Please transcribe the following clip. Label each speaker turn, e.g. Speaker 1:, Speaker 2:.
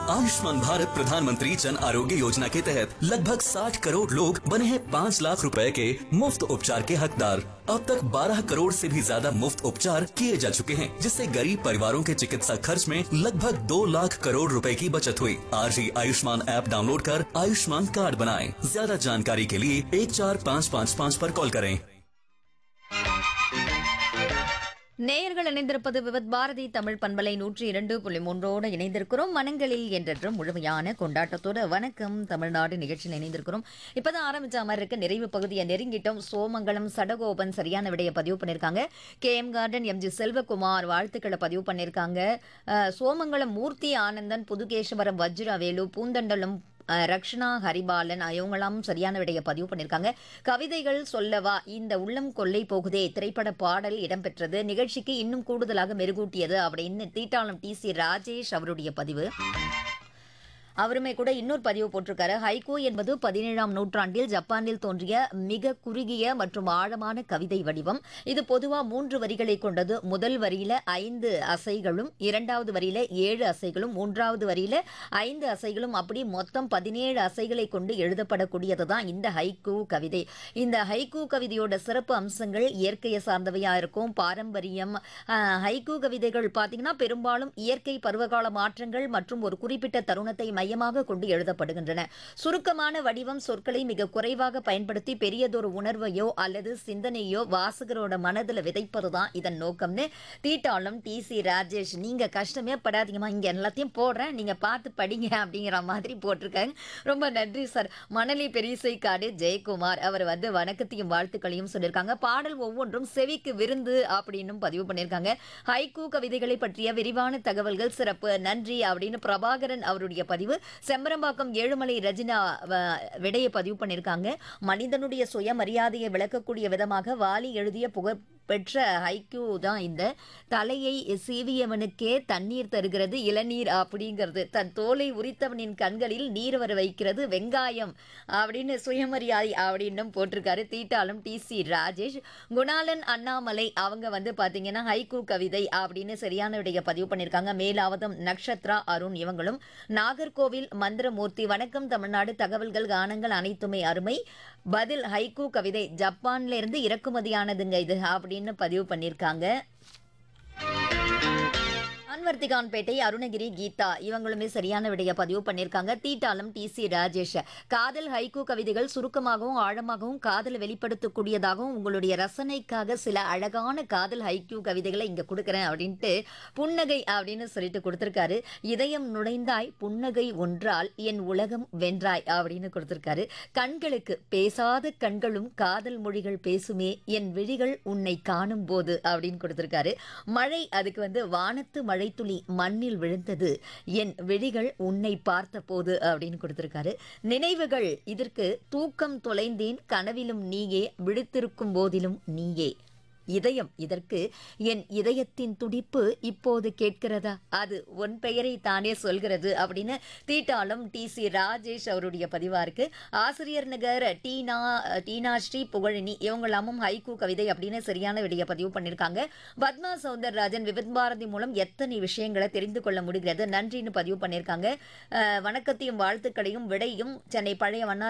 Speaker 1: आयुष्मान भारत प्रधानमंत्री जन आरोग्य योजना के तहत लगभग 60 करोड़ लोग बने हैं 5 लाख रुपए के मुफ्त उपचार के हकदार अब तक 12 करोड़ से भी ज्यादा मुफ्त उपचार किए जा चुके हैं जिससे गरीब परिवारों के चिकित्सा खर्च में लगभग 2 लाख करोड़ रुपए की बचत हुई आज ही आयुष्मान ऐप डाउनलोड कर आयुष्मान कार्ड बनाएं ज्यादा जानकारी के लिए एक चार पाँच पाँच पाँच पर कॉल करें
Speaker 2: நேயர்கள் இணைந்திருப்பது விவத் பாரதி தமிழ் பண்பலை நூற்றி இரண்டு புள்ளி மூன்றோடு இணைந்திருக்கிறோம் மனங்களில் என்றென்றும் முழுமையான கொண்டாட்டத்தோட வணக்கம் தமிழ்நாடு நிகழ்ச்சியில் இணைந்திருக்கிறோம் இப்பதான் ஆரம்பிச்ச மாதிரி இருக்கு நிறைவு பகுதியை நெருங்கிட்டோம் சோமங்கலம் சடகோபன் சரியான விடையை பதிவு பண்ணியிருக்காங்க K M garden MG Selvakumar வாழ்த்துக்களை பதிவு பண்ணியிருக்காங்க அஹ், சோமங்கலம் மூர்த்தி ஆனந்தன் புதுகேஸ்வரம் வஜ்ரவேலு பூந்தண்டலம் அஹ், ரக்ஷனா ஹரிபாலன் இவங்களாம் சரியான விடையை பதிவு பண்ணியிருக்காங்க கவிதைகள் சொல்லவா இந்த உள்ளம் கொள்ளை போகுதே திரைப்பட பாடல் இடம்பெற்றது நிகழ்ச்சிக்கு இன்னும் கூடுதலாக மெருகூட்டியது அப்படின்னு தீட்டாளம் டி சி ராஜேஷ் அவருடைய பதிவு அவருமே கூட இன்னொரு பதிவு போட்டிருக்காரு ஹைகோ என்பது பதினேழாம் நூற்றாண்டில் ஜப்பானில் தோன்றிய மிக குறுகிய மற்றும் ஆழமான கவிதை வடிவம் இது பொதுவா மூன்று வரிகளை கொண்டது முதல் வரியில ஐந்து அசைகளும் இரண்டாவது வரியில ஏழு அசைகளும் மூன்றாவது வரியில ஐந்து அசைகளும் அப்படி மொத்தம் பதினேழு அசைகளை கொண்டு எழுதப்படக்கூடியது தான் இந்த ஹைக்கூ கவிதை இந்த ஹைக்கூ கவிதையோட சிறப்பு அம்சங்கள் இயற்கையை சார்ந்தவையா இருக்கும் பாரம்பரியம் ஆஹ், ஹைக்கூ கவிதைகள் பார்த்தீங்கன்னா பெரும்பாலும் இயற்கை பருவகால மாற்றங்கள் மற்றும் ஒரு குறிப்பிட்ட தருணத்தை மையமாக கொண்டு எழுதப்படுகின்றன சுருக்கமான வடிவம் சொற்களை மிக குறைவாக பயன்படுத்தி பெரியதொரு உணர்வையோ அல்லது சிந்தனையோ வாசகரோட மனதில் விதைப்பதுதான் இதன் நோக்கம்னு தீட்டாளம் டி சி ராஜேஷ் நீங்க கஷ்டமே படாதீங்கம்மா இங்க எல்லாத்தையும் போடுறேன் நீங்க பார்த்து படிங்க அப்படிங்கிற மாதிரி போட்டிருக்காங்க ரொம்ப நன்றி சார் மணலி பெரியசை காடு ஜெயக்குமார் அவர் வந்து வணக்கத்தையும் வாழ்த்துக்களையும் சொல்லியிருக்காங்க பாடல் ஒவ்வொன்றும் செவிக்கு விருந்து அப்படின்னும் பதிவு பண்ணியிருக்காங்க ஹைக்கூ கவிதைகளை பற்றிய விரிவான தகவல்கள் சிறப்பு நன்றி அப்படின்னு பிரபாகரன் அவருடைய பதிவு செம்பரம்பாக்கம் ஏழுமலை ரஜினா வ- விடையை பதிவு பண்ணியிருக்காங்க மனிதனுடைய சுயமரியாதையை விளக்கக்கூடிய விதமாக வாலி எழுதிய புகழ் பெற்ற ஹைக்கூ தான் இந்த தலையை சீவியவனுக்கே தண்ணீர் தருகிறது இளநீர் அப்படிங்கிறது தன் தோலை உரித்தவனின் கண்களில் நீர் வர வைக்கிறது வெங்காயம் அப்படின்னு சுயமரியாதை அப்படின்னும் போட்டிருக்காரு தீட்டாளம் டி சி ராஜேஷ் குணாலன் அண்ணாமலை அவங்க வந்து பாத்தீங்கன்னா ஹைக்கூ கவிதை அப்படின்னு சரியான விடைய பதிவு பண்ணியிருக்காங்க மேலாவதம் நக்ஷத்ரா அருண் இவங்களும் நாகர்கோவில் மந்திரமூர்த்தி வணக்கம் தமிழ்நாடு தகவல்கள் கானங்கள் அனைத்துமே அருமை பதில் ஹைக்கூ கவிதை ஜப்பான்ல இருந்து இறக்குமதியானதுங்க இது அப்படின்னு பதிவு பண்ணியிருக்காங்க அன்வர்த்திகான்பேட்டை அருணகிரி கீதா இவங்களுமே சரியான விடைய பதிவு பண்ணியிருக்காங்க தீட்டாளம் டி சி ராஜேஷ் காதல் ஹைக்கூ கவிதைகள் சுருக்கமாகவும் ஆழமாகவும் காதலை வெளிப்படுத்தக்கூடியதாகவும் உங்களுடைய ரசனைக்காக சில அழகான காதல் ஹைக்கூ கவிதைகளை இங்க கொடுக்குறேன் அப்படின்ட்டு புன்னகை அப்படின்னு சொல்லிட்டு கொடுத்திருக்காரு இதயம் நுழைந்தாய் புன்னகை ஒன்றால் என் உலகம் வென்றாய் அப்படின்னு கொடுத்திருக்காரு கண்களுக்கு பேசாத கண்களும் காதல் மொழிகள் பேசுமே என் விழிகள் உன்னை காணும் போது அப்படின்னு கொடுத்திருக்காரு மழை அதுக்கு வந்து வானத்து மழைத்துளி மண்ணில் விழுந்தது என் விழிகள் உன்னை பார்த்த போது அப்படின்னு கொடுத்திருக்காரு நினைவுகள் இதற்கு தூக்கம் தொலைந்தேன் கனவிலும் நீயே விழித்திருக்கும் போதிலும் நீயே இதயம் இதற்கு என் இதயத்தின் துடிப்பு இப்போது கேட்கிறதா அது உன் பெயரை தானே சொல்கிறது அப்படின்னு தீட்டாளம் டி சி ராஜேஷ் அவருடைய பதிவா இருக்கு ஆசிரியர் நகர் டீனா டீனா ஸ்ரீ புகழினி இவங்களாமும் ஹைக்கூ கவிதை அப்படின்னு சரியான விடைய பதிவு பண்ணியிருக்காங்க பத்மா சௌந்தரராஜன் விவித் பாரதி மூலம் எத்தனை விஷயங்களை தெரிந்து கொள்ள முடிகிறது நன்றின்னு பதிவு பண்ணியிருக்காங்க அஹ், வணக்கத்தையும் வாழ்த்துக்களையும் விடையும் சென்னை பழைய வண்ணார்